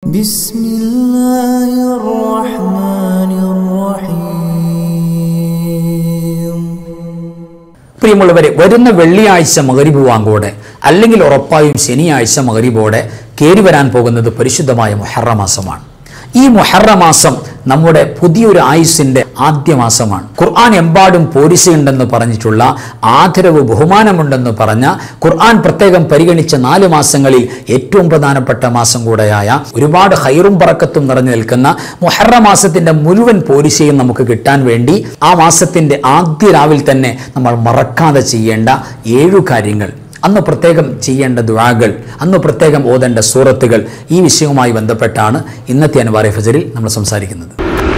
بسم الله الرحمن الرحيم പ്രിയമുള്ളവരെ വരുന്ന വെള്ളിയാഴ്ച മകരിബ് വാങ്കോടെ അല്ലെങ്കിൽ ഉറപ്പായും ശനിയാഴ്ച മകരിബോടെ കയറി വരാൻ പോകുന്നത് പരിശുദ്ധമായ മുഹറ മാസമാണ് ഈ മുഹറ മാസം നമ്മുടെ പുതിയൊരു ആയുസിന്റെ ആദ്യ മാസമാണ് ഖുർആൻ എമ്പാടും പോരിസയുണ്ടെന്ന് പറഞ്ഞിട്ടുള്ള ആദരവ് ബഹുമാനമുണ്ടെന്ന് പറഞ്ഞ ഖുർആൻ പ്രത്യേകം പരിഗണിച്ച നാല് മാസങ്ങളിൽ ഏറ്റവും പ്രധാനപ്പെട്ട മാസം കൂടെയായ ഒരുപാട് ഹൈറും പറക്കത്തും നിറഞ്ഞു നിൽക്കുന്ന മുഹറ മാസത്തിന്റെ മുഴുവൻ പോരിശയും നമുക്ക് കിട്ടാൻ വേണ്ടി ആ മാസത്തിന്റെ ആദ്യ രാവിൽ തന്നെ നമ്മൾ മറക്കാതെ ചെയ്യേണ്ട ഏഴു കാര്യങ്ങൾ അന്ന് പ്രത്യേകം ചെയ്യേണ്ട ദുആകൾ അന്ന് പ്രത്യേകം ഓതേണ്ട സൂറത്തുകൾ ഈ വിഷയവുമായി ബന്ധപ്പെട്ടാണ് ഇന്നത്തെ അൻവാറെ ഫജറിൽ നമ്മൾ സംസാരിക്കുന്നത്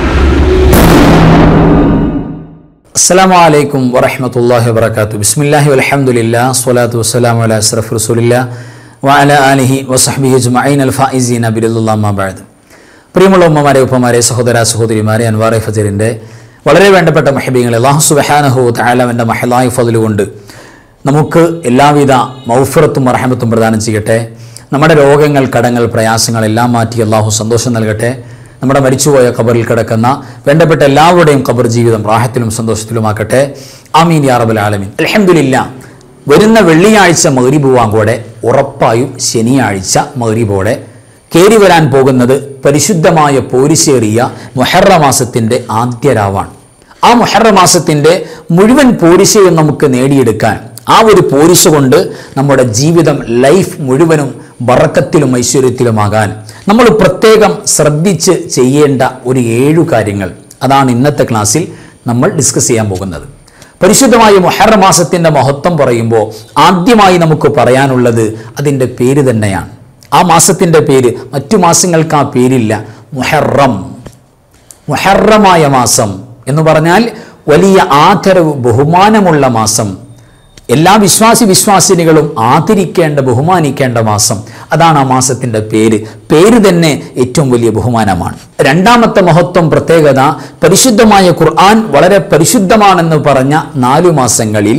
അസ്സലാമു അലൈക്കും വറഹ്മത്തുള്ളാഹി വബറകാത്തു ബിസ്മില്ലാഹി വൽഹംദുലില്ലാ സ്വലാത്തു വസ്സലാമു അലാ അസ്റഫി റസൂലില്ലാ വഅലാ ആലിഹി വസഹ്ബിഹി അജ്മഈൻ അൽ ഫായിസീന ബിറല്ലാഹി അമ്മാ ബഅദ് പ്രിയമുള്ള ഉമ്മമാരെ ഉപ്പമാരെ സഹോദര സഹോദരിമാരെ അൻവാറെ ഫജറിൻ്റെ വളരെ വേണ്ടപ്പെട്ട മഹബീങ്ങൾ അള്ളാഹു സുബ്ഹാനഹു തആലവൻ്റെ മഹലായ ഫضലുകൊണ്ട് നമുക്ക് എല്ലാവിധ മൗഫറത്തും റഹമത്തും പ്രദാനം ചെയ്യട്ടെ നമ്മുടെ രോഗങ്ങൾ കടങ്ങൾ പ്രയാസങ്ങൾ എല്ലാം മാറ്റി അള്ളാഹു സന്തോഷം നൽകട്ടെ നമ്മുടെ മരിച്ചുപോയ ഖബറിൽ കിടക്കുന്ന വേണ്ടപ്പെട്ട എല്ലാവരുടെയും ഖബർ ജീവിതം റാഹത്തിലും സന്തോഷത്തിലുമാക്കട്ടെ ആമീൻ യാ റബ്ബൽ ആലമീൻ അൽഹംദുലില്ലാ വരുന്ന വെള്ളിയാഴ്ച മഗ്രിബ് വാങ്കോടെ ഉറപ്പായും ശനിയാഴ്ച മഗ്രിബോടെ കയറി വരാൻ പോകുന്നത് പരിശുദ്ധമായ പോരിശേറിയ മുഹറ മാസത്തിൻ്റെ ആദ്യ രാവാണ് ആ മുഹറ മാസത്തിൻ്റെ മുഴുവൻ പോരിശയും നമുക്ക് നേടിയെടുക്കാൻ ആ ഒരു പോരിശ കൊണ്ട് നമ്മുടെ ജീവിതം ലൈഫ് മുഴുവനും ബറക്കത്തിലും ഐശ്വര്യത്തിലുമാകാൻ നമ്മൾ പ്രത്യേകം ശ്രദ്ധിച്ച് ചെയ്യേണ്ട ഒരു ഏഴു കാര്യങ്ങൾ അതാണ് ഇന്നത്തെ ക്ലാസ്സിൽ നമ്മൾ ഡിസ്കസ് ചെയ്യാൻ പോകുന്നത് പരിശുദ്ധമായ മുഹറ മാസത്തിൻ്റെ മഹത്വം പറയുമ്പോൾ ആദ്യമായി നമുക്ക് പറയാനുള്ളത് അതിൻ്റെ പേര് തന്നെയാണ് ആ മാസത്തിൻ്റെ പേര് മറ്റു മാസങ്ങൾക്ക് ആ പേരില്ല മുഹറം മുഹറമായ മാസം എന്ന് പറഞ്ഞാൽ വലിയ ആദരവ് ബഹുമാനമുള്ള മാസം എല്ലാ വിശ്വാസി വിശ്വാസിനികളും ആദരിക്കേണ്ട ബഹുമാനിക്കേണ്ട മാസം അതാണ് ആ മാസത്തിൻ്റെ പേര് പേര് തന്നെ ഏറ്റവും വലിയ ബഹുമാനമാണ് രണ്ടാമത്തെ മഹത്വം പ്രത്യേകത പരിശുദ്ധമായ ഖുർആൻ വളരെ പരിശുദ്ധമാണെന്ന് പറഞ്ഞ നാലു മാസങ്ങളിൽ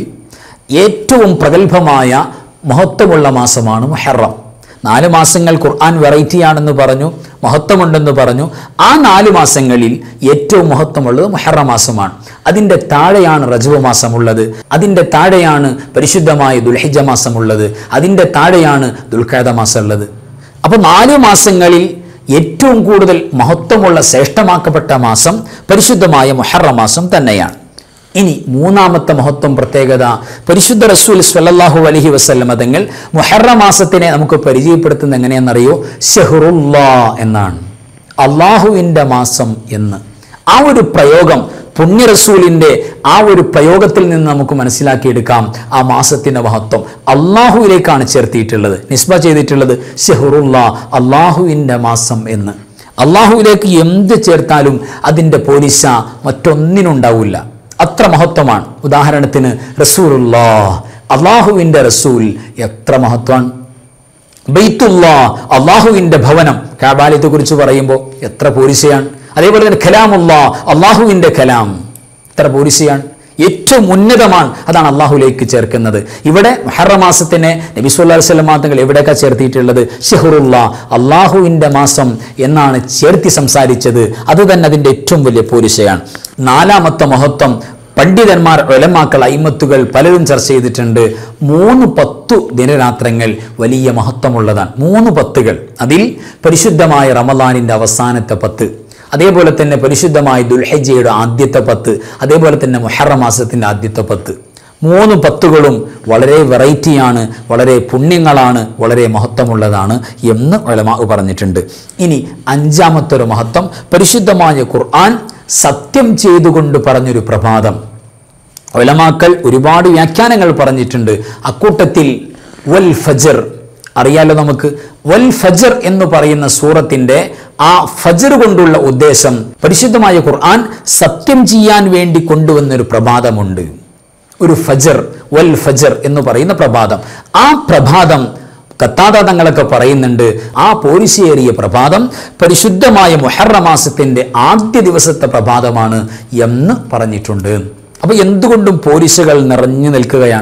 ഏറ്റവും പ്രഗത്ഭമായ മഹത്വമുള്ള മാസമാണ് മുഹറം നാല് മാസങ്ങൾ ഖുർആൻ വെറൈറ്റി ആണെന്ന് പറഞ്ഞു മഹത്വമുണ്ടെന്ന് പറഞ്ഞു ആ നാല് മാസങ്ങളിൽ ഏറ്റവും മഹത്വമുള്ളത് മുഹറ മാസമാണ് അതിൻ്റെ താഴെയാണ് റജബ് മാസമുള്ളത് അതിൻ്റെ താഴെയാണ് പരിശുദ്ധമായ ദുൽഹിജ മാസമുള്ളത് അതിൻ്റെ താഴെയാണ് ദുൽഖാദ മാസം ഉള്ളത് അപ്പോൾ നാല് മാസങ്ങളിൽ ഏറ്റവും കൂടുതൽ മഹത്വമുള്ള ശ്രേഷ്ഠമാക്കപ്പെട്ട മാസം പരിശുദ്ധമായ മുഹറ മാസം തന്നെയാണ് ഇനി മൂന്നാമത്തെ മഹത്വം പ്രത്യേകത പരിശുദ്ധ റസൂൽ സ്വല്ലല്ലാഹു അലൈഹി വസല്ലം തങ്ങൾ മുഹറ മാസത്തിനെ നമുക്ക് പരിചയപ്പെടുത്തുന്നത് എങ്ങനെയെന്നറിയോ ഷെഹറുല്ലാ എന്നാണ് അള്ളാഹുവിൻ്റെ മാസം എന്ന് ആ ഒരു പ്രയോഗം പുണ്യ റസൂലിൻ്റെ ആ ഒരു പ്രയോഗത്തിൽ നിന്ന് നമുക്ക് മനസ്സിലാക്കിയെടുക്കാം ആ മാസത്തിൻ്റെ മഹത്വം അള്ളാഹുവിലേക്കാണ് ചേർത്തിയിട്ടുള്ളത് നിസ്ബ ചെയ്തിട്ടുള്ളത് ഷെഹറുല്ല അള്ളാഹുവിൻ്റെ മാസം എന്ന് അള്ളാഹുവിലേക്ക് എന്ത് ചേർത്താലും അതിൻ്റെ പോലിശ മറ്റൊന്നിനുണ്ടാവില്ല അത്ര മഹത്വമാണ് ഉദാഹരണത്തിന് റസൂലുല്ലാ അള്ളാഹുവിൻ്റെ റസൂൽ എത്ര മഹത്വമാണ് ബെയ്ത്തുല്ലാ അള്ളാഹുവിൻ്റെ ഭവനം കാബാലയത്തെ കുറിച്ച് പറയുമ്പോൾ എത്ര പോരിശയാണ് അതേപോലെ തന്നെ കലാമുല്ലാ അള്ളാഹുവിൻ്റെ കലാം എത്ര പോരിശയാണ് ഏറ്റവും ഉന്നതമാണ് അതാണ് അള്ളാഹുലേക്ക് ചേർക്കുന്നത് ഇവിടെ മഹറ മാസത്തിനെ നബി സല്ലല്ലാഹു അലൈഹി വസല്ലം തങ്ങൾ എവിടെയൊക്കെ ചേർത്തിയിട്ടുള്ളത് ഷെഹറുല്ല അള്ളാഹുവിൻ്റെ മാസം എന്നാണ് ചേർത്തി സംസാരിച്ചത് അത് തന്നെ അതിൻ്റെ ഏറ്റവും വലിയ പോരിശയാണ് നാലാമത്തെ മഹത്വം പണ്ഡിതന്മാർ ഒലമാക്കൾ അയിമത്തുകൾ പലരും ചർച്ച ചെയ്തിട്ടുണ്ട് മൂന്ന് പത്തു ദിനരാത്രങ്ങൾ വലിയ മഹത്വമുള്ളതാണ് മൂന്ന് പത്തുകൾ അതിൽ പരിശുദ്ധമായ റമദാനിൻ്റെ അവസാനത്തെ പത്ത് അതേപോലെ തന്നെ പരിശുദ്ധമായ ദുൽഹജയുടെ ആദ്യത്തെ പത്ത് അതേപോലെ തന്നെ മുഹറ മാസത്തിൻ്റെ ആദ്യത്തെ പത്ത് മൂന്ന് പത്തുകളും വളരെ വെറൈറ്റിയാണ് വളരെ പുണ്യങ്ങളാണ് വളരെ മഹത്വമുള്ളതാണ് എന്ന് ഒലമാ പറഞ്ഞിട്ടുണ്ട് ഇനി അഞ്ചാമത്തെ ഒരു മഹത്വം പരിശുദ്ധമായ ഖുർആൻ സത്യം ചെയ്തുകൊണ്ട് പറഞ്ഞൊരു പ്രഭാതം ഒലമാക്കൾ ഒരുപാട് വ്യാഖ്യാനങ്ങൾ പറഞ്ഞിട്ടുണ്ട് അക്കൂട്ടത്തിൽ വൽ ഫജർ അറിയാലോ നമുക്ക് വൽ ഫജർ എന്ന് പറയുന്ന സൂറത്തിന്റെ ആ ഫജർ കൊണ്ടുള്ള ഉദ്ദേശം പരിശുദ്ധമായ ഖുർആൻ സത്യം ചെയ്യാൻ വേണ്ടി കൊണ്ടുവന്നൊരു പ്രഭാതമുണ്ട് ഒരു ഫജർ വൽ ഫജർ എന്ന് പറയുന്ന പ്രഭാതം ആ പ്രഭാതം കത്താത തങ്ങളൊക്കെ പറയുന്നുണ്ട് ആ പോരിശേറിയ പ്രഭാതം പരിശുദ്ധമായ മുഹറ മാസത്തിന്റെ ആദ്യ ദിവസത്തെ പ്രഭാതമാണ് എന്ന് പറഞ്ഞിട്ടുണ്ട് അപ്പൊ എന്തുകൊണ്ടും പോരിശകൾ നിറഞ്ഞു നിൽക്കുകയാണ്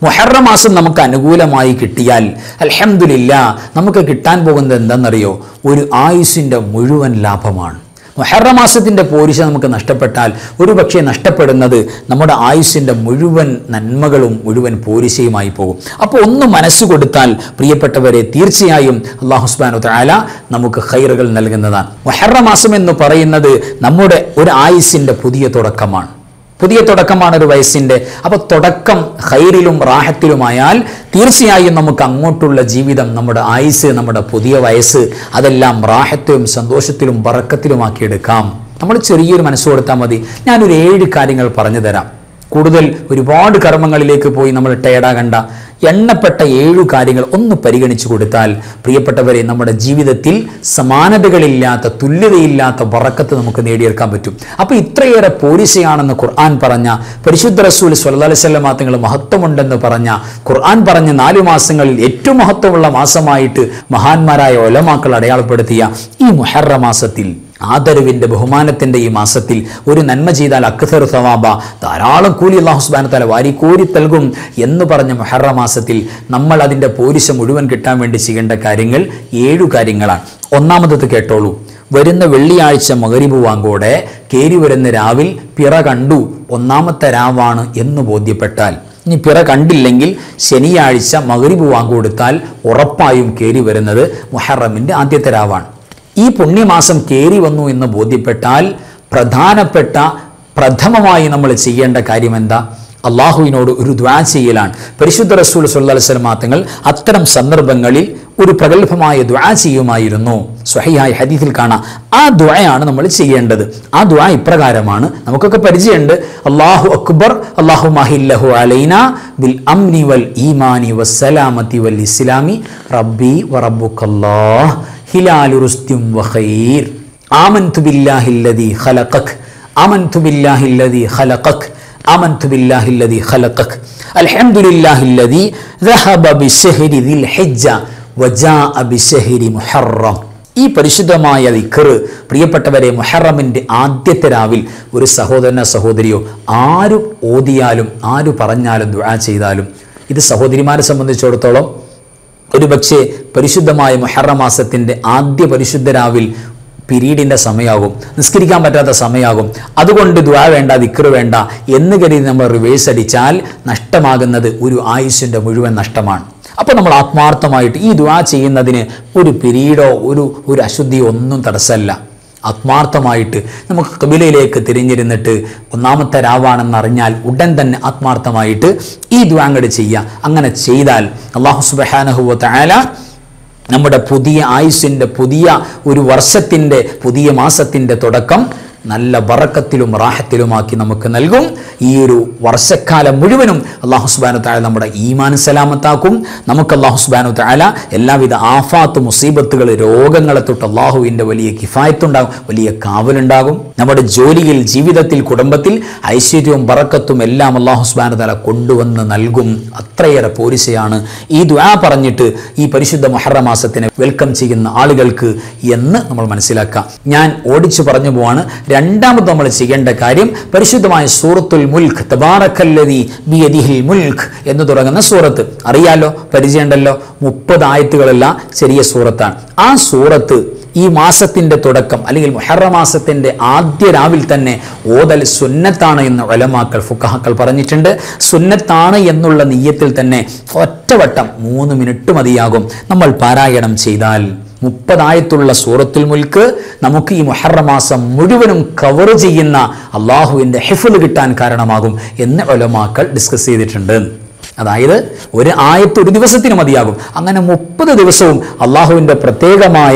മുഹറ മാസം നമുക്ക് അനുകൂലമായി കിട്ടിയാൽ അൽഹംദുലില്ല നമുക്ക് കിട്ടാൻ പോകുന്നത് എന്താണെന്നറിയോ ഒരു ആയുസിൻ്റെ മുഴുവൻ ലാഭമാണ് മുഹറ മാസത്തിൻ്റെ പോരിശ നമുക്ക് നഷ്ടപ്പെട്ടാൽ ഒരു പക്ഷേ നഷ്ടപ്പെടുന്നത് നമ്മുടെ ആയുസ്സിൻ്റെ മുഴുവൻ നന്മകളും മുഴുവൻ പോരിശയുമായി പോകും അപ്പോൾ ഒന്ന് മനസ്സ് കൊടുത്താൽ പ്രിയപ്പെട്ടവരെ തീർച്ചയായും അള്ളാഹുസ്ബാനു താല നമുക്ക് ഹൈറുകൾ നൽകുന്നതാണ് മുഹറ മാസം എന്ന് പറയുന്നത് നമ്മുടെ ഒരു ആയുസ്സിൻ്റെ പുതിയ തുടക്കമാണ് പുതിയ തുടക്കമാണ് ഒരു വയസ്സിൻ്റെ അപ്പോൾ തുടക്കം ഹൈറിലും റാഹത്തിലുമായാൽ തീർച്ചയായും നമുക്ക് അങ്ങോട്ടുള്ള ജീവിതം നമ്മുടെ ആയുസ് നമ്മുടെ പുതിയ വയസ്സ് അതെല്ലാം റാഹത്തിലും സന്തോഷത്തിലും ബറക്കത്തിലുമാക്കി എടുക്കാം നമ്മൾ ചെറിയൊരു മനസ്സ് കൊടുത്താൽ മതി ഞാനൊരു ഏഴ് കാര്യങ്ങൾ പറഞ്ഞു തരാം കൂടുതൽ ഒരുപാട് കർമ്മങ്ങളിലേക്ക് പോയി നമ്മൾ ടയർഡാകണ്ട എണ്ണപ്പെട്ട ഏഴു കാര്യങ്ങൾ ഒന്ന് പരിഗണിച്ചു കൊടുത്താൽ പ്രിയപ്പെട്ടവരെ നമ്മുടെ ജീവിതത്തിൽ സമാനതകളില്ലാത്ത തുല്യതയില്ലാത്ത വറക്കത്ത് നമുക്ക് നേടിയെടുക്കാൻ പറ്റും അപ്പോൾ ഇത്രയേറെ പോലീസയാണെന്ന് ഖുർആൻ പറഞ്ഞ പരിശുദ്ധ റസൂൽ സല്ലല്ലാഹു അലൈഹി വസല്ലം തങ്ങൾ മഹത്വമുണ്ടെന്ന് പറഞ്ഞ ഖുർആൻ പറഞ്ഞ നാലു മാസങ്ങളിൽ ഏറ്റവും മഹത്വമുള്ള മാസമായിട്ട് മഹാന്മാരായ ഒലമാക്കൾ അടയാളപ്പെടുത്തിയ ഈ മുഹറ മാസത്തിൽ ആദരവിന്റെ ബഹുമാനത്തിന്റെ ഈ മാസത്തിൽ ഒരു നന്മ ചെയ്താൽ അക്സർ സവാബ ധാരാളം കൂലി അള്ളാഹു സുബാന തല വാരിക്കോരി നൽകും എന്ന് പറഞ്ഞ മുഹറ മാസത്തിൽ നമ്മൾ അതിൻ്റെ പോരിശ മുഴുവൻ കിട്ടാൻ വേണ്ടി ചെയ്യേണ്ട കാര്യങ്ങൾ ഏഴു കാര്യങ്ങളാണ് ഒന്നാമത്തത് കേട്ടോളൂ വരുന്ന വെള്ളിയാഴ്ച മകരിബ് വാങ്കോടെ കേരി വരുന്ന രാവിൽ പിറ കണ്ടു ഒന്നാമത്തെ രാവാണ് എന്ന് ബോധ്യപ്പെട്ടാൽ ഇനി പിറ കണ്ടില്ലെങ്കിൽ ശനിയാഴ്ച മകരിബ് വാങ്കൊടുത്താൽ ഉറപ്പായും കേരി വരുന്നത് മുഹറമിൻ്റെ ആദ്യത്തെ രാവാണ് ഈ പുണ്യമാസം കേറി വന്നു എന്ന് ബോധ്യപ്പെട്ടാൽ പ്രധാനപ്പെട്ട പ്രഥമമായി നമ്മൾ ചെയ്യേണ്ട കാര്യം എന്താ അള്ളാഹുവിനോട് ഒരു ദ്വാ ചെയ്യലാണ് പരിശുദ്ധ റസൂൽ സല്ലല്ലാഹു അലൈഹി തങ്ങൾ അത്തരം സന്ദർഭങ്ങളിൽ ഒരു പ്രഗത്ഭമായ ദ്വാ ചെയ്യുമായിരുന്നു സ്വഹിയായ ഹദീസിൽ കാണാം ആ ദ്വയാണ് നമ്മൾ ചെയ്യേണ്ടത് ആ ദ്വാ ഇപ്രകാരമാണ് നമുക്കൊക്കെ പരിചയമുണ്ട് അള്ളാഹു അക്ബർ അള്ളാഹു മഹില്ലഹു അലൈന ബിൽ അംനി വൽ ഈമാനി വസ്സലാമത്തി വൽ ഇസ്ലാമി റബ്ബി വറബ്ബുക്കല്ലാഹ് ഹിലാലു റുസ്തിം വഖൈർ ആമൻതു ബില്ലാഹില്ലദി ഖലഖക് ആമൻതു ബില്ലാഹില്ലദി ഖലഖക് ആമൻതു ബില്ലാഹില്ലദി ഖലഖക് അൽഹംദുലില്ലാഹില്ലദി ذهب بشهر ذي الحجة وجاء بشهر محرم ഈ പരിശുദ്ധമായ ദിക്കറ് പ്രിയപ്പെട്ടവരെ മുഹറമിൻ്റെ ആദ്യത്തെ രാവിൽ ഒരു സഹോദരനോ സഹോദരിയോ ആര് ഓതിയാലും ആര് പറഞ്ഞാലും ദുആ ചെയ്താലും ഇത് സഹോദരിമാരെ സംബന്ധിച്ചിടത്തോളം ഒരുപക്ഷെ പരിശുദ്ധമായ മുഹറം മാസത്തിൻ്റെ ആദ്യ പരിശുദ്ധ രാവിൽ പിരീഡിൻ്റെ സമയമാകും നിസ്കരിക്കാൻ പറ്റാത്ത സമയമാകും അതുകൊണ്ട് ദ്വാ വേണ്ട ദിക്കറ് വേണ്ട എന്ന് കരുതി നമ്മൾ റിവേഴ്സ് അടിച്ചാൽ നഷ്ടമാകുന്നത് ഒരു ആയുസ്സിൻ്റെ മുഴുവൻ നഷ്ടമാണ് അപ്പോൾ നമ്മൾ ആത്മാർത്ഥമായിട്ട് ഈ ദ്വാ ചെയ്യുന്നതിന് ഒരു പിരീഡോ ഒരു ഒരു അശുദ്ധിയോ ഒന്നും തടസ്സമല്ല ആത്മാർത്ഥമായിട്ട് നമുക്ക് കബിലയിലേക്ക് തിരിഞ്ഞിരുന്നിട്ട് ഒന്നാമത്തെ രാവാണെന്ന് അറിഞ്ഞാൽ ഉടൻ തന്നെ ആത്മാർത്ഥമായിട്ട് ഈ ദ്വാങ്ങട് ചെയ്യുക അങ്ങനെ ചെയ്താൽ അള്ളാഹു സുബഹാനഹുവ തആല നമ്മുടെ പുതിയ ആയുസ്സിൻ്റെ പുതിയ ഒരു വർഷത്തിൻ്റെ പുതിയ മാസത്തിൻ്റെ തുടക്കം നല്ല ബറക്കത്തിലും റാഹത്തിലുമാക്കി നമുക്ക് നൽകും ഈ ഒരു വർഷക്കാലം മുഴുവനും അള്ളാഹു സുബാനു താല നമ്മുടെ ഈമാൻ സലാമത്താക്കും നമുക്ക് അള്ളാഹു സുബാനു താല എല്ലാവിധ ആഫാത്ത് മുസീബത്തുകൾ രോഗങ്ങളെ തൊട്ട് അള്ളാഹുവിൻ്റെ വലിയ കിഫായത്തുണ്ടാകും വലിയ കാവലുണ്ടാകും നമ്മുടെ ജോലിയിൽ ജീവിതത്തിൽ കുടുംബത്തിൽ ഐശ്വര്യവും ബറക്കത്തും എല്ലാം അള്ളാഹു സുബാനു താല കൊണ്ടുവന്ന് നൽകും അത്രയേറെ പോരിശയാണ് ഈ ദ്വാ പറഞ്ഞിട്ട് ഈ പരിശുദ്ധ മൊഹറ മാസത്തിനെ വെൽക്കം ചെയ്യുന്ന ആളുകൾക്ക് എന്ന് നമ്മൾ മനസ്സിലാക്കാം ഞാൻ ഓടിച്ചു പറഞ്ഞു പോവാണ് രണ്ടാമത് നമ്മൾ ചെയ്യേണ്ട കാര്യം പരിശുദ്ധമായ സൂറത്തുൽ മുൽഖ് തബാറക്കല്ലതി ബിയദിഹിൽ മുൽഖ് എന്ന് തുടങ്ങുന്ന സൂറത്ത് അറിയാലോ പരിചയമുണ്ടല്ലോ മുപ്പത് ആയത്തുകളുള്ള ചെറിയ സൂറത്താണ് ആ സൂറത്ത് ഈ മാസത്തിന്റെ തുടക്കം അല്ലെങ്കിൽ മുഹറ മാസത്തിന്റെ ആദ്യ രാവിൽ തന്നെ ഓതൽ സുന്നത്താണ് എന്ന് ഒലമാക്കൾ ഫുക്കഹാക്കൾ പറഞ്ഞിട്ടുണ്ട് സുന്നത്താണ് എന്നുള്ള നീയത്തിൽ തന്നെ ഒറ്റവട്ടം മൂന്ന് മിനിറ്റ് മതിയാകും നമ്മൾ പാരായണം ചെയ്താൽ മുപ്പതായത്തുള്ള സൂറത്തുൽ മുൽക്ക് നമുക്ക് ഈ മുഹറ മാസം മുഴുവനും കവർ ചെയ്യുന്ന അള്ളാഹുവിൻ്റെ ഹിഫുൽ കിട്ടാൻ കാരണമാകും എന്ന് ഒലമാക്കൾ ഡിസ്കസ് ചെയ്തിട്ടുണ്ട് അതായത് ഒരു ആയത്ത് ഒരു ദിവസത്തിന് മതിയാകും അങ്ങനെ മുപ്പത് ദിവസവും അള്ളാഹുവിൻ്റെ പ്രത്യേകമായ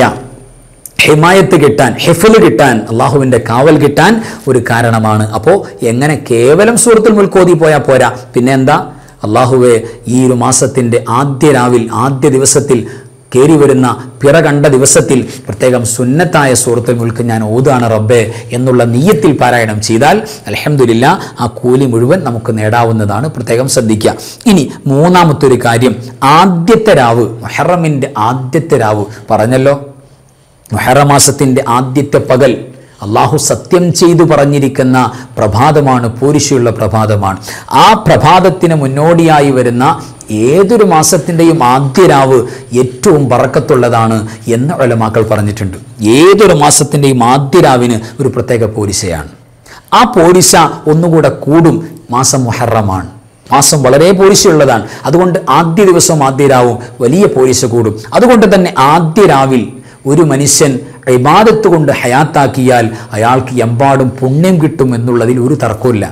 ഹിമായത്ത് കിട്ടാൻ ഹിഫല് കിട്ടാൻ അള്ളാഹുവിൻ്റെ കാവൽ കിട്ടാൻ ഒരു കാരണമാണ് അപ്പോൾ എങ്ങനെ കേവലം സൂറത്തുൽ മുൽക്കോതി പോയാൽ പോരാ പിന്നെ എന്താ അള്ളാഹുവെ ഈ ഒരു മാസത്തിൻ്റെ ആദ്യ രാവിൽ ആദ്യ ദിവസത്തിൽ കയറി വരുന്ന പിറ കണ്ട ദിവസത്തിൽ പ്രത്യേകം സുന്നത്തായ സൂറത്തുൽ മുൽക്ക് ഞാൻ ഓതാണ് റബ്ബെ എന്നുള്ള നീയത്തിൽ പാരായണം ചെയ്താൽ അലഹമില്ല ആ കൂലി മുഴുവൻ നമുക്ക് നേടാവുന്നതാണ് പ്രത്യേകം ശ്രദ്ധിക്കുക ഇനി മൂന്നാമത്തെ ഒരു കാര്യം ആദ്യത്തെ രാവ് മൊഹറമിൻ്റെ ആദ്യത്തെ രാവ് പറഞ്ഞല്ലോ മൊഹറമാസത്തിൻ്റെ ആദ്യത്തെ പകൽ അള്ളാഹു സത്യം ചെയ്തു പറഞ്ഞിരിക്കുന്ന പ്രഭാതമാണ് പൂരിശയുള്ള പ്രഭാതമാണ് ആ പ്രഭാതത്തിന് മുന്നോടിയായി വരുന്ന ഏതൊരു മാസത്തിൻ്റെയും ആദ്യ രാവ് ഏറ്റവും പറക്കത്തുള്ളതാണ് എന്ന് ഒലമാക്കൾ പറഞ്ഞിട്ടുണ്ട് ഏതൊരു മാസത്തിൻ്റെയും ആദ്യ രാവിന് ഒരു പ്രത്യേക പോരിശയാണ് ആ പോരിശ ഒന്നുകൂടെ കൂടും മാസം മുഹറമാണ് മാസം വളരെ പോരിശയുള്ളതാണ് അതുകൊണ്ട് ആദ്യ ദിവസവും ആദ്യ രാവും വലിയ പോരിശ കൂടും അതുകൊണ്ട് തന്നെ ആദ്യ രാവിൽ ഒരു മനുഷ്യൻ ഇബാദത്ത് കൊണ്ട് ഹയാത്താക്കിയാൽ അയാൾക്ക് എമ്പാടും പുണ്യം കിട്ടും എന്നുള്ളതിൽ ഒരു തർക്കമില്ല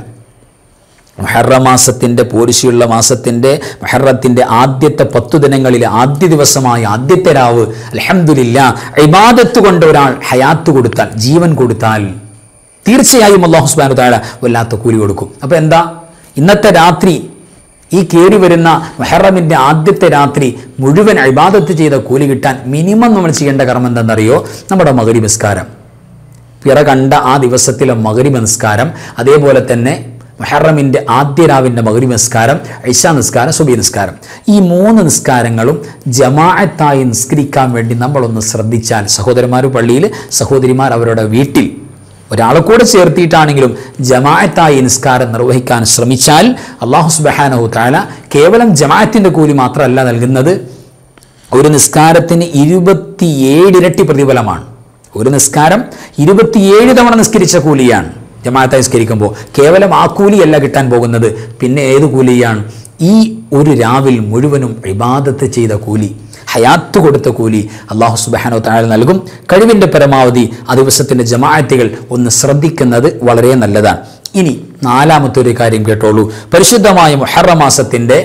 മഹറ മാസത്തിൻ്റെ പോരിശയുള്ള മാസത്തിൻ്റെ മഹറത്തിൻ്റെ ആദ്യത്തെ പത്തു ദിനങ്ങളിലെ ആദ്യ ദിവസമായ ആദ്യത്തെ രാവ് അലഹമില്ല ഇബാദത്ത് കൊണ്ട് ഒരാൾ ഹയാത്ത് കൊടുത്താൽ ജീവൻ കൊടുത്താൽ തീർച്ചയായും അള്ളാഹു സുബാനു താഴെ വല്ലാത്ത കൂലി കൊടുക്കും അപ്പോൾ എന്താ ഇന്നത്തെ രാത്രി ഈ കയറി വരുന്ന മെഹറമിൻ്റെ ആദ്യത്തെ രാത്രി മുഴുവൻ ഇബാദത്ത് ചെയ്ത കൂലി കിട്ടാൻ മിനിമം നമ്മൾ ചെയ്യേണ്ട കർമ്മം എന്താണെന്നറിയോ നമ്മുടെ മകരി നിസ്കാരം പിറ കണ്ട ആ ദിവസത്തിലെ മകരി നിസ്കാരം അതേപോലെ തന്നെ മെഹറമിൻ്റെ ആദ്യ രാവിൻ്റെ മകരി നിസ്കാരം ഐഷ നിസ്കാരം സുബി നിസ്കാരം ഈ മൂന്ന് നിസ്കാരങ്ങളും ജമാഅത്തായി നിസ്കരിക്കാൻ വേണ്ടി നമ്മളൊന്ന് ശ്രദ്ധിച്ചാൽ സഹോദരന്മാർ പള്ളിയിൽ സഹോദരിമാർ അവരുടെ വീട്ടിൽ ഒരാളെ കൂടെ ചേർത്തിയിട്ടാണെങ്കിലും ജമാഅത്തായി നിസ്കാരം നിർവഹിക്കാൻ ശ്രമിച്ചാൽ അള്ളാഹു സുബഹാനഹു താല കേവലം ജമാഅത്തിൻ്റെ കൂലി മാത്രമല്ല നൽകുന്നത് ഒരു നിസ്കാരത്തിന് ഇരുപത്തിയേഴ് ഇരട്ടി പ്രതിഫലമാണ് ഒരു നിസ്കാരം ഇരുപത്തിയേഴ് തവണ നിസ്കരിച്ച കൂലിയാണ് ജമാഅത്തായി നിസ്കരിക്കുമ്പോൾ കേവലം ആ കൂലിയല്ല കിട്ടാൻ പോകുന്നത് പിന്നെ ഏത് കൂലിയാണ് ഈ ഒരു രാവിൽ മുഴുവനും ഇബാദത്ത് ചെയ്ത കൂലി ഹയാത്ത് കൊടുത്ത കൂലി അള്ളാഹു സുബാനോ താഴെ നൽകും കഴിവിൻ്റെ പരമാവധി ആ ദിവസത്തിൻ്റെ ജമാഅത്തുകൾ ഒന്ന് ശ്രദ്ധിക്കുന്നത് വളരെ നല്ലതാണ് ഇനി നാലാമത്തെ ഒരു കാര്യം കേട്ടോളൂ പരിശുദ്ധമായ മുഹറ മാസത്തിൻ്റെ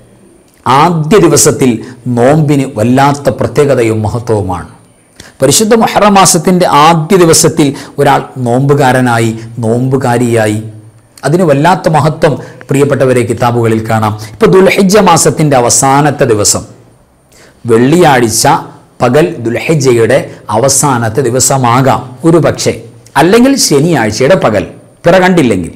ആദ്യ ദിവസത്തിൽ നോമ്പിന് വല്ലാത്ത പ്രത്യേകതയും മഹത്വവുമാണ് പരിശുദ്ധ മുഹറ മാസത്തിൻ്റെ ആദ്യ ദിവസത്തിൽ ഒരാൾ നോമ്പുകാരനായി നോമ്പുകാരിയായി അതിന് വല്ലാത്ത മഹത്വം പ്രിയപ്പെട്ടവരെ കിതാബുകളിൽ കാണാം ഇപ്പോൾ ദുൽഹിജ മാസത്തിൻ്റെ അവസാനത്തെ ദിവസം വെള്ളിയാഴ്ച പകൽ ദുൽഹിജയുടെ അവസാനത്തെ ദിവസമാകാം ഒരു പക്ഷേ അല്ലെങ്കിൽ ശനിയാഴ്ചയുടെ പകൽ പിറ കണ്ടില്ലെങ്കിൽ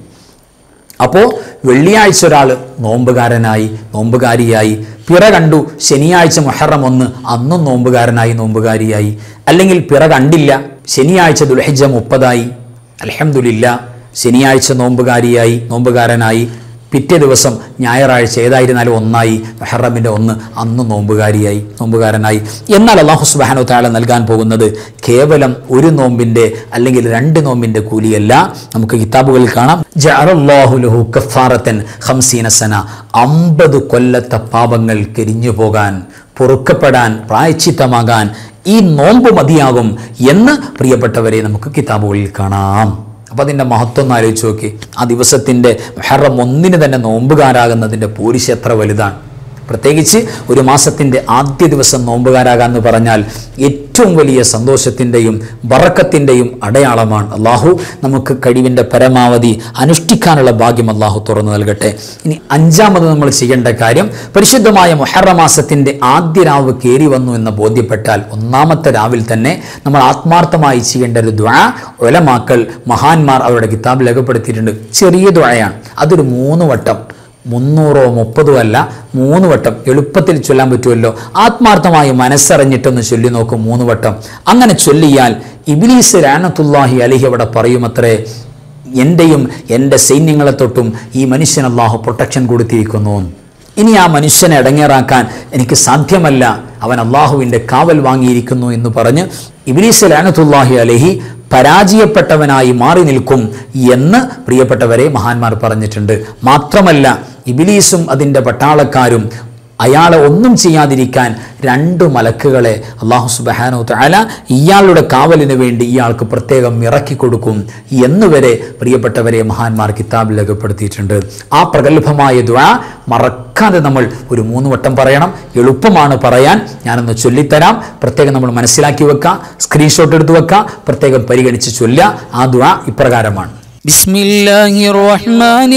അപ്പോൾ വെള്ളിയാഴ്ച ഒരാൾ നോമ്പുകാരനായി നോമ്പുകാരിയായി പിറ കണ്ടു ശനിയാഴ്ച മുഹറം ഒന്ന് അന്നും നോമ്പുകാരനായി നോമ്പുകാരിയായി അല്ലെങ്കിൽ പിറ കണ്ടില്ല ശനിയാഴ്ച ദുൽഹിജ മുപ്പതായി അലഹമുല്ല ശനിയാഴ്ച നോമ്പുകാരിയായി നോമ്പുകാരനായി പിറ്റേ ദിവസം ഞായറാഴ്ച ഏതായിരുന്നാലും ഒന്നായി മെഹറമിൻ്റെ ഒന്ന് അന്ന് നോമ്പുകാരിയായി നോമ്പുകാരനായി എന്നാൽ അള്ളാഹു സുബാനോ താഴെ നൽകാൻ പോകുന്നത് കേവലം ഒരു നോമ്പിൻ്റെ അല്ലെങ്കിൽ രണ്ട് നോമ്പിൻ്റെ കൂലിയല്ല നമുക്ക് കിതാബുകളിൽ കാണാം ജഅറല്ലാഹുലഹു കഫാറത്തൻ ഹംസീന സന അമ്പത് കൊല്ലത്തെ പാപങ്ങൾ കരിഞ്ഞു പോകാൻ പൊറുക്കപ്പെടാൻ പ്രായച്ചിത്തമാകാൻ ഈ നോമ്പ് മതിയാകും എന്ന് പ്രിയപ്പെട്ടവരെ നമുക്ക് കിതാബുകളിൽ കാണാം അപ്പം അതിൻ്റെ മഹത്വം ഒന്ന് ആലോചിച്ച് നോക്കി ആ ദിവസത്തിൻ്റെ ഹറം ഒന്നിന് തന്നെ നോമ്പുകാരാകുന്നതിൻ്റെ പൂരിശ് എത്ര വലുതാണ് പ്രത്യേകിച്ച് ഒരു മാസത്തിൻ്റെ ആദ്യ ദിവസം നോമ്പുകാരാകാന്ന് പറഞ്ഞാൽ ഏറ്റവും വലിയ സന്തോഷത്തിൻ്റെയും ബറക്കത്തിൻ്റെയും അടയാളമാണ് അള്ളാഹു നമുക്ക് കഴിവിൻ്റെ പരമാവധി അനുഷ്ഠിക്കാനുള്ള ഭാഗ്യം അള്ളാഹു തുറന്നു നൽകട്ടെ ഇനി അഞ്ചാമത് നമ്മൾ ചെയ്യേണ്ട കാര്യം പരിശുദ്ധമായ മൊഹറ മാസത്തിൻ്റെ ആദ്യ രാവ് കയറി വന്നു എന്ന് ബോധ്യപ്പെട്ടാൽ ഒന്നാമത്തെ രാവിൽ തന്നെ നമ്മൾ ആത്മാർത്ഥമായി ചെയ്യേണ്ട ഒരു ദ്വാ ഒലമാക്കൾ മഹാന്മാർ അവരുടെ കിതാബിൽ രേഖപ്പെടുത്തിയിട്ടുണ്ട് ചെറിയ ദ്വായാണ് അതൊരു മൂന്ന് വട്ടം മുന്നൂറോ മുപ്പതോ അല്ല മൂന്ന് വട്ടം എളുപ്പത്തിൽ ചൊല്ലാൻ പറ്റുമല്ലോ ആത്മാർത്ഥമായി മനസ്സറിഞ്ഞിട്ടൊന്ന് ചൊല്ലി നോക്കും മൂന്ന് വട്ടം അങ്ങനെ ചൊല്ലിയാൽ ഇബിലീസ് രാനത്തുല്ലാഹി അലിഹി അവിടെ പറയുമത്രേ എൻ്റെയും എൻ്റെ സൈന്യങ്ങളെ തൊട്ടും ഈ മനുഷ്യൻ അള്ളാഹു പ്രൊട്ടക്ഷൻ കൊടുത്തിരിക്കുന്നു ഇനി ആ മനുഷ്യനെ ഇടങ്ങേറാക്കാൻ എനിക്ക് സാധ്യമല്ല അവൻ അള്ളാഹുവിൻ്റെ കാവൽ വാങ്ങിയിരിക്കുന്നു എന്ന് പറഞ്ഞ് ഇബിലീസ് ലാനത്തുല്ലാഹി അലഹി പരാജയപ്പെട്ടവനായി മാറി നിൽക്കും എന്ന് പ്രിയപ്പെട്ടവരെ മഹാന്മാർ പറഞ്ഞിട്ടുണ്ട് മാത്രമല്ല ഇബിലീസും അതിൻ്റെ പട്ടാളക്കാരും അയാളെ ഒന്നും ചെയ്യാതിരിക്കാൻ രണ്ട് മലക്കുകളെ അള്ളാഹു സുബാനോ താല ഇയാളുടെ കാവലിന് വേണ്ടി ഇയാൾക്ക് പ്രത്യേകം ഇറക്കി കൊടുക്കും എന്നുവരെ പ്രിയപ്പെട്ടവരെ മഹാന്മാർ കിതാബിൽ രേഖപ്പെടുത്തിയിട്ടുണ്ട് ആ പ്രഗത്ഭമായ ദ്വാ മറക്കാതെ നമ്മൾ ഒരു മൂന്ന് വട്ടം പറയണം എളുപ്പമാണ് പറയാൻ ഞാനൊന്ന് ചൊല്ലിത്തരാം പ്രത്യേകം നമ്മൾ മനസ്സിലാക്കി വെക്കാം സ്ക്രീൻഷോട്ട് എടുത്ത് വെക്കാം പ്രത്യേകം പരിഗണിച്ച് ചൊല്ലുക ആ ദ്വാ ഇപ്രകാരമാണ് بسم الله الرحمن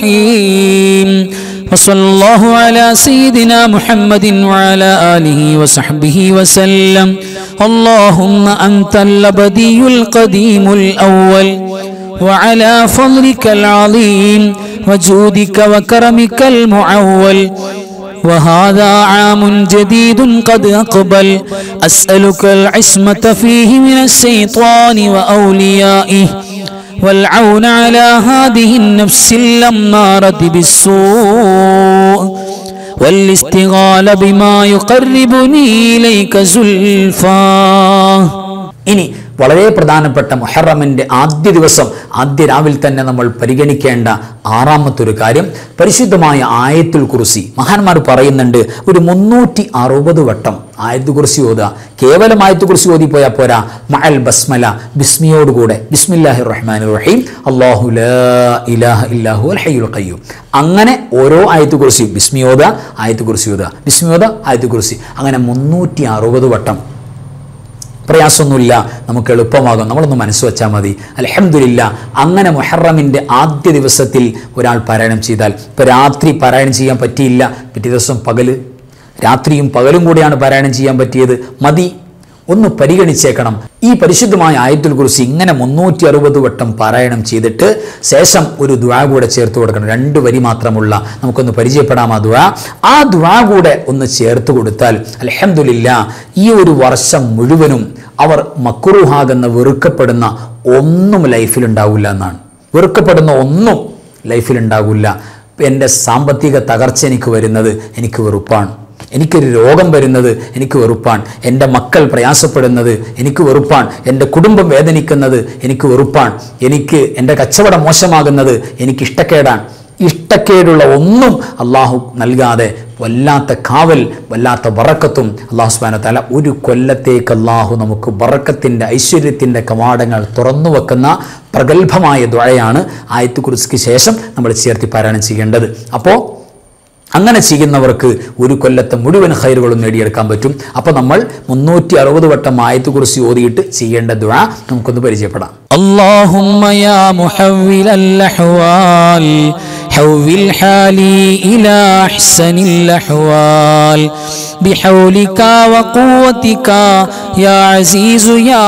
الرحيم وصلى الله على سيدنا محمد وعلى آله وصحبه وسلم اللهم أنت الأبدي القديم الأول وعلى فضلك العظيم وجودك وكرمك المعول وهذا عام جديد قد أقبل أسألك العصمة فيه من الشيطان وأوليائه والعون على هذه النفس الأمارة بالسوء والاستغال بما يقربني إليك زلفاه ഇനി വളരെ പ്രധാനപ്പെട്ട മുഹറമിൻ്റെ ആദ്യ ദിവസം ആദ്യ രാവിൽ തന്നെ നമ്മൾ പരിഗണിക്കേണ്ട ആറാമത്തെ ഒരു കാര്യം പരിശുദ്ധമായ ആയത്തുൽ കുറിസി മഹാന്മാർ പറയുന്നുണ്ട് ഒരു മുന്നൂറ്റി അറുപത് വട്ടം ആയത്തു കുറിസി ഓതുക കേവലം ആയത്തു കുറിസി ഓതി പോയാൽ പോരാ മഅൽ ബസ്മല ബിസ്മിയോടുകൂടെ ബിസ്മില്ലാഹി റഹ്മാൻ റഹീം അള്ളാഹു ലാ ഇലാഹ ഇല്ലാഹു അൽ ഹയ്യുൽ ഖയ്യൂം അങ്ങനെ ഓരോ ആയത്തു കുറിസിയും ബിസ്മി ഓതുക ആയത്തു കുറിസി ഓതുക ബിസ്മി ഓതുക ആയത്തു കുറിസി അങ്ങനെ മുന്നൂറ്റി അറുപത് വട്ടം പ്രയാസമൊന്നുമില്ല നമുക്ക് എളുപ്പമാകും നമ്മളൊന്ന് മനസ്സ് വെച്ചാൽ മതി അലഹമില്ല അങ്ങനെ മുഹറമിൻ്റെ ആദ്യ ദിവസത്തിൽ ഒരാൾ പാരായണം ചെയ്താൽ ഇപ്പോൾ രാത്രി പാരായണം ചെയ്യാൻ പറ്റിയില്ല പിറ്റേ ദിവസം പകല് രാത്രിയും പകലും കൂടിയാണ് പാരായണം ചെയ്യാൻ പറ്റിയത് മതി ഒന്ന് പരിഗണിച്ചേക്കണം ഈ പരിശുദ്ധമായ ആയത്തുൽ കുറിച്ച് ഇങ്ങനെ മുന്നൂറ്റി അറുപത് വട്ടം പാരായണം ചെയ്തിട്ട് ശേഷം ഒരു ദ്വാ കൂടെ ചേർത്ത് കൊടുക്കണം രണ്ട് വരി മാത്രമുള്ള നമുക്കൊന്ന് പരിചയപ്പെടാം ആ ദ്വാ ആ ദ്വാ കൂടെ ഒന്ന് ചേർത്ത് കൊടുത്താൽ അലഹമില്ല ഈ ഒരു വർഷം മുഴുവനും അവർ മക്കുറുഹാകുന്ന വെറുക്കപ്പെടുന്ന ഒന്നും ലൈഫിൽ ഉണ്ടാവില്ല എന്നാണ് വെറുക്കപ്പെടുന്ന ഒന്നും ലൈഫിൽ ഉണ്ടാകില്ല എൻ്റെ സാമ്പത്തിക തകർച്ച എനിക്ക് വരുന്നത് എനിക്ക് വെറുപ്പാണ് എനിക്കൊരു രോഗം വരുന്നത് എനിക്ക് വെറുപ്പാൻ എൻ്റെ മക്കൾ പ്രയാസപ്പെടുന്നത് എനിക്ക് വെറുപ്പാൻ എൻ്റെ കുടുംബം വേദനിക്കുന്നത് എനിക്ക് വെറുപ്പാൻ എനിക്ക് എൻ്റെ കച്ചവടം മോശമാകുന്നത് എനിക്ക് ഇഷ്ടക്കേടാണ് ഇഷ്ടക്കേടുള്ള ഒന്നും അള്ളാഹു നൽകാതെ വല്ലാത്ത കാവൽ വല്ലാത്ത വറക്കത്തും അള്ളാഹു സുബാന തല ഒരു കൊല്ലത്തേക്ക് അള്ളാഹു നമുക്ക് വറക്കത്തിൻ്റെ ഐശ്വര്യത്തിൻ്റെ കവാടങ്ങൾ തുറന്നു വെക്കുന്ന പ്രഗത്ഭമായ ദ്വഴയാണ് ആയത്ത് കുറിച്ചിക്ക് ശേഷം നമ്മൾ ചേർത്തി പാരായണം ചെയ്യേണ്ടത് അപ്പോൾ അങ്ങനെ ചെയ്യുന്നവർക്ക് ഒരു കൊല്ലത്തെ മുഴുവൻ ഹൈറുകളും നേടിയെടുക്കാൻ പറ്റും അപ്പോൾ നമ്മൾ മുന്നൂറ്റി അറുപത് വട്ടം ആയത്ത് കുറിച്ച് ഓതിയിട്ട് ചെയ്യേണ്ട ദുഴ നമുക്കൊന്ന് പരിചയപ്പെടാം اللهم يا محول الأحوال حول حالي إلى أحسن الأحوال بحولك وقوتك يا عزيز يا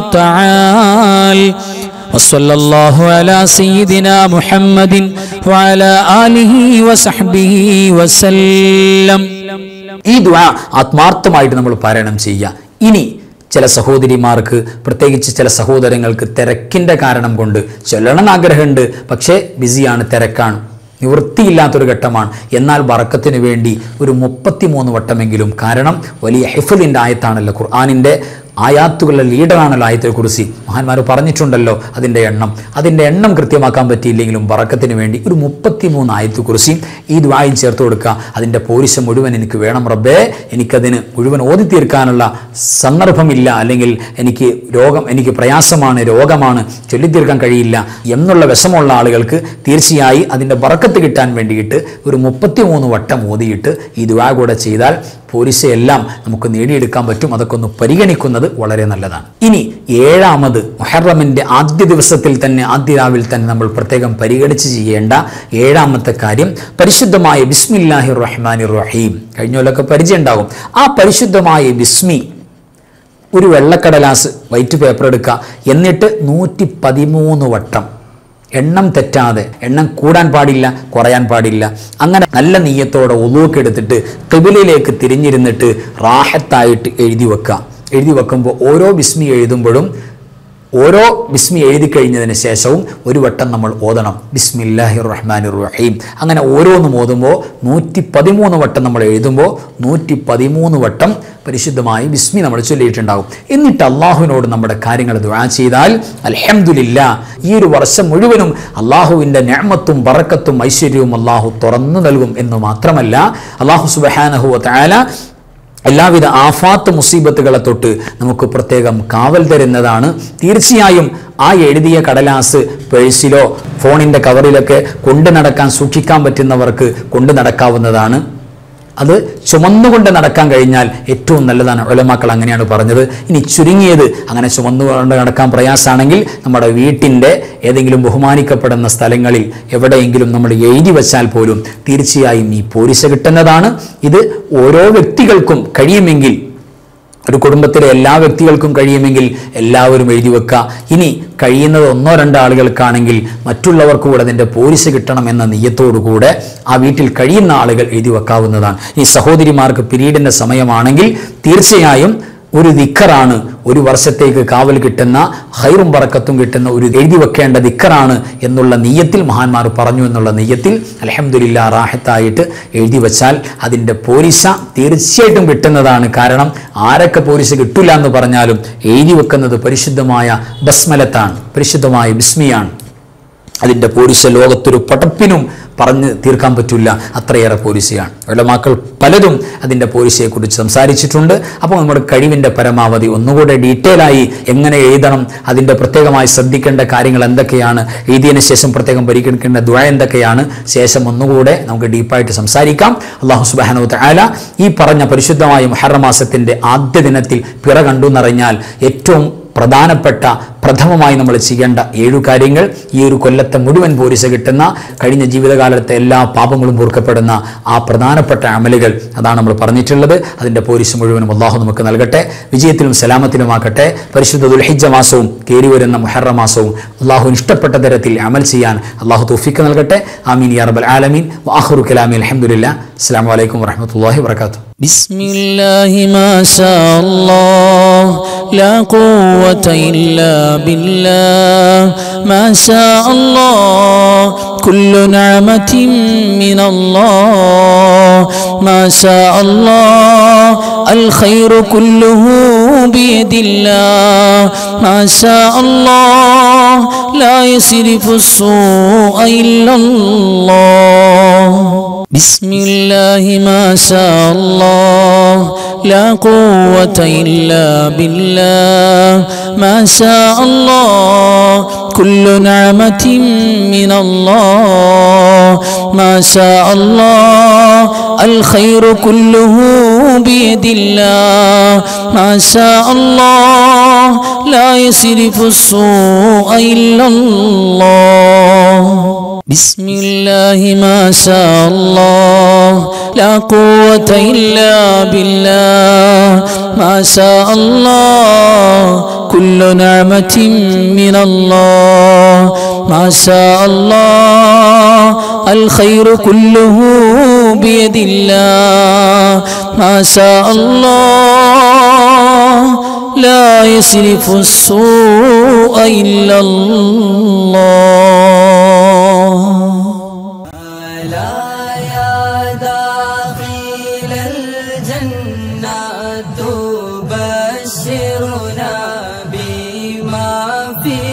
متعال وصلى الله على سيدنا محمد وعلى آله وصحبه وسلم ഈ ദുആ ആത്മാർത്ഥമായിട്ട് നമ്മൾ പാരായണം ചെയ്യുക ഇനി ചില സഹോദരിമാർക്ക് പ്രത്യേകിച്ച് ചില സഹോദരങ്ങൾക്ക് തിരക്കിൻ്റെ കാരണം കൊണ്ട് ചൊല്ലണമെന്ന് ആഗ്രഹമുണ്ട് പക്ഷേ ബിസിയാണ് തിരക്കാണ് നിവൃത്തിയില്ലാത്തൊരു ഘട്ടമാണ് എന്നാൽ വറക്കത്തിന് വേണ്ടി ഒരു മുപ്പത്തിമൂന്ന് വട്ടമെങ്കിലും കാരണം വലിയ ഹിഫലിൻ്റെ ആയത്താണല്ലോ ഖുർആാനിൻ്റെ ആയാത്തുകളുടെ ലീഡറാണല്ലോ ആയത്തെ കുറിച്ച് മഹാന്മാർ പറഞ്ഞിട്ടുണ്ടല്ലോ അതിൻ്റെ എണ്ണം അതിൻ്റെ എണ്ണം കൃത്യമാക്കാൻ പറ്റിയില്ലെങ്കിലും വറക്കത്തിന് വേണ്ടി ഒരു മുപ്പത്തിമൂന്ന് ആയത്ത് കുറിച്ച് ഈ ദ്വായും ചേർത്ത് കൊടുക്കുക അതിൻ്റെ പോരിശ മുഴുവൻ എനിക്ക് വേണം റബ്ബേ എനിക്കതിന് മുഴുവൻ ഓതി തീർക്കാനുള്ള സന്ദർഭമില്ല അല്ലെങ്കിൽ എനിക്ക് രോഗം എനിക്ക് പ്രയാസമാണ് രോഗമാണ് ചൊല്ലിത്തീർക്കാൻ കഴിയില്ല എന്നുള്ള വിഷമുള്ള ആളുകൾക്ക് തീർച്ചയായും അതിൻ്റെ വറക്കത്ത് കിട്ടാൻ വേണ്ടിയിട്ട് ഒരു മുപ്പത്തിമൂന്ന് വട്ടം ഓതിയിട്ട് ഈ ദ്വാ കൂടെ ചെയ്താൽ പോലീസയെല്ലാം നമുക്ക് നേടിയെടുക്കാൻ പറ്റും അതൊക്കെ ഒന്ന് പരിഗണിക്കുന്നത് വളരെ നല്ലതാണ് ഇനി ഏഴാമത് മൊഹറമിൻ്റെ ആദ്യ ദിവസത്തിൽ തന്നെ ആദ്യ രാവിൽ തന്നെ നമ്മൾ പ്രത്യേകം പരിഗണിച്ച് ചെയ്യേണ്ട ഏഴാമത്തെ കാര്യം പരിശുദ്ധമായ ബിസ്മില്ലാഹി റഹ്മാനി റഹീം കഴിഞ്ഞ പരിചയം ഉണ്ടാകും ആ പരിശുദ്ധമായ ബിസ്മി ഒരു വെള്ളക്കടലാസ് വൈറ്റ് പേപ്പർ എടുക്കുക എന്നിട്ട് നൂറ്റി പതിമൂന്ന് വട്ടം എണ്ണം തെറ്റാതെ എണ്ണം കൂടാൻ പാടില്ല കുറയാൻ പാടില്ല അങ്ങനെ നല്ല നീയത്തോടെ ഒതുവൊക്കെ എടുത്തിട്ട് കിബിലയിലേക്ക് തിരിഞ്ഞിരുന്നിട്ട് റാഹത്തായിട്ട് എഴുതി വെക്കുക എഴുതി വെക്കുമ്പോൾ ഓരോ ബിസ്മി എഴുതുമ്പോഴും ഓരോ ബിസ്മി എഴുതി കഴിഞ്ഞതിന് ശേഷവും ഒരു വട്ടം നമ്മൾ ഓതണം ബിസ്മില്ലാഹി റഹ്മാൻ റഹീം അങ്ങനെ ഓരോന്നും ഓതുമ്പോൾ നൂറ്റി പതിമൂന്ന് വട്ടം നമ്മൾ എഴുതുമ്പോൾ നൂറ്റി പതിമൂന്ന് വട്ടം പരിശുദ്ധമായി ബിസ്മി നമ്മൾ ചൊല്ലിയിട്ടുണ്ടാകും എന്നിട്ട് അള്ളാഹുവിനോട് നമ്മുടെ കാര്യങ്ങൾ ദുആ ചെയ്താൽ അൽഹംദുലില്ല ഈ ഒരു വർഷം മുഴുവനും അള്ളാഹുവിൻ്റെ ഞാമത്തും ബറക്കത്തും ഐശ്വര്യവും അള്ളാഹു തുറന്നു നൽകും എന്ന് മാത്രമല്ല അള്ളാഹു സുബഹാനഹു താല എല്ലാവിധ ആഫാത്ത് മുസീബത്തുകളെ തൊട്ട് നമുക്ക് പ്രത്യേകം കാവൽ തരുന്നതാണ് തീർച്ചയായും ആ എഴുതിയ കടലാസ് പേഴ്സിലോ ഫോണിൻ്റെ കവറിലൊക്കെ കൊണ്ടു നടക്കാൻ സൂക്ഷിക്കാൻ പറ്റുന്നവർക്ക് കൊണ്ടു നടക്കാവുന്നതാണ് അത് ചുമന്നുകൊണ്ട് നടക്കാൻ കഴിഞ്ഞാൽ ഏറ്റവും നല്ലതാണ് ഒലമാക്കൾ അങ്ങനെയാണ് പറഞ്ഞത് ഇനി ചുരുങ്ങിയത് അങ്ങനെ ചുമന്നുകൊണ്ട് നടക്കാൻ പ്രയാസമാണെങ്കിൽ നമ്മുടെ വീട്ടിൻ്റെ ഏതെങ്കിലും ബഹുമാനിക്കപ്പെടുന്ന സ്ഥലങ്ങളിൽ എവിടെയെങ്കിലും നമ്മൾ എഴുതി വച്ചാൽ പോലും തീർച്ചയായും ഈ പോരിശ കിട്ടുന്നതാണ് ഇത് ഓരോ വ്യക്തികൾക്കും കഴിയുമെങ്കിൽ ഒരു കുടുംബത്തിലെ എല്ലാ വ്യക്തികൾക്കും കഴിയുമെങ്കിൽ എല്ലാവരും എഴുതി വെക്കുക ഇനി കഴിയുന്നത് ഒന്നോ രണ്ടോ ആളുകൾക്കാണെങ്കിൽ മറ്റുള്ളവർക്ക് കൂടെ അതിൻ്റെ പോലീസ് കിട്ടണം എന്ന നെയ്യത്തോടുകൂടെ ആ വീട്ടിൽ കഴിയുന്ന ആളുകൾ എഴുതി വെക്കാവുന്നതാണ് ഈ സഹോദരിമാർക്ക് പിരീഡിൻ്റെ സമയമാണെങ്കിൽ തീർച്ചയായും ഒരു ദിക്കറാണ് ഒരു വർഷത്തേക്ക് കാവൽ കിട്ടുന്ന ഹൈറും പറക്കത്തും കിട്ടുന്ന ഒരു എഴുതി വെക്കേണ്ട ദിക്കറാണ് എന്നുള്ള നെയ്യത്തിൽ മഹാന്മാർ പറഞ്ഞു എന്നുള്ള നെയ്യത്തിൽ അലഹമുല്ല റാഹത്തായിട്ട് എഴുതി വെച്ചാൽ അതിൻ്റെ പോരിശ തീർച്ചയായിട്ടും കിട്ടുന്നതാണ് കാരണം ആരൊക്കെ പോരിശ കിട്ടില്ല എന്ന് പറഞ്ഞാലും എഴുതി വെക്കുന്നത് പരിശുദ്ധമായ ബസ്മലത്താണ് പരിശുദ്ധമായ ബിസ്മിയാണ് അതിൻ്റെ പോലീസ് ലോകത്തൊരു പടപ്പിനും പറഞ്ഞ് തീർക്കാൻ പറ്റില്ല അത്രയേറെ പോലീസിയാണ് ഉലമാക്കൾ പലതും അതിൻ്റെ പോലീസിയെക്കുറിച്ച് സംസാരിച്ചിട്ടുണ്ട് അപ്പോൾ നമ്മുടെ കഴിവിൻ്റെ പരമാവധി ഒന്നുകൂടെ ഡീറ്റെയിൽ ആയി എങ്ങനെ എഴുതണം അതിൻ്റെ പ്രത്യേകമായി ശ്രദ്ധിക്കേണ്ട കാര്യങ്ങൾ എന്തൊക്കെയാണ് എഴുതിയതിന് ശേഷം പ്രത്യേകം പരിഗണിക്കേണ്ട ദുഴ എന്തൊക്കെയാണ് ശേഷം ഒന്നുകൂടെ നമുക്ക് ഡീപ്പായിട്ട് സംസാരിക്കാം അള്ളാഹു സുബാനു താല ഈ പറഞ്ഞ പരിശുദ്ധമായ മുഹറമാസത്തിൻ്റെ ആദ്യ ദിനത്തിൽ പിറ കണ്ടു എന്നറിഞ്ഞാൽ ഏറ്റവും പ്രധാനപ്പെട്ട പ്രഥമമായി നമ്മൾ ചെയ്യേണ്ട ഏഴു കാര്യങ്ങൾ ഈ ഒരു കൊല്ലത്തെ മുഴുവൻ പോലീസ് കിട്ടുന്ന കഴിഞ്ഞ ജീവിതകാലത്തെ എല്ലാ പാപങ്ങളും പൊറുക്കപ്പെടുന്ന ആ പ്രധാനപ്പെട്ട അമലുകൾ അതാണ് നമ്മൾ പറഞ്ഞിട്ടുള്ളത് അതിൻ്റെ പോലീസ് മുഴുവനും അള്ളാഹു നമുക്ക് നൽകട്ടെ വിജയത്തിലും സലാമത്തിലുമാക്കട്ടെ പരിശുദ്ധ ദുൽഹിജ മാസവും കയറി വരുന്ന മുഹറ മാസവും അള്ളാഹുവിന് ഇഷ്ടപ്പെട്ട തരത്തിൽ അമൽ ചെയ്യാൻ അള്ളാഹു തൗഫീക്ക് നൽകട്ടെ ആമീൻ യാ റബ്ബൽ ആലമീൻ വാഹുറു കലാമി അലഹമുല്ല അസ്സാം വലൈക്കും വറഹമത്തല്ലാഹി വർക്കാത്തു بسم الله ما شاء الله لا قوة إلا بالله ما شاء الله كل نعمة من الله ما شاء الله الخير كله بيد الله ما شاء الله لا يصرف السوء إلا الله بسم الله ما شاء الله لا قوة إلا بالله ما شاء الله كل نعمة من الله ما شاء الله الخير كله بيد الله ما شاء الله لا يصرف السوء إلا الله بسم الله ما شاء الله لا قوة إلا بالله ما شاء الله كل نعمة من الله ما شاء الله الخير كله بيد الله ما شاء الله لا يصرف السوء إلا الله لا يا داخل الجنة تبشرنا بما في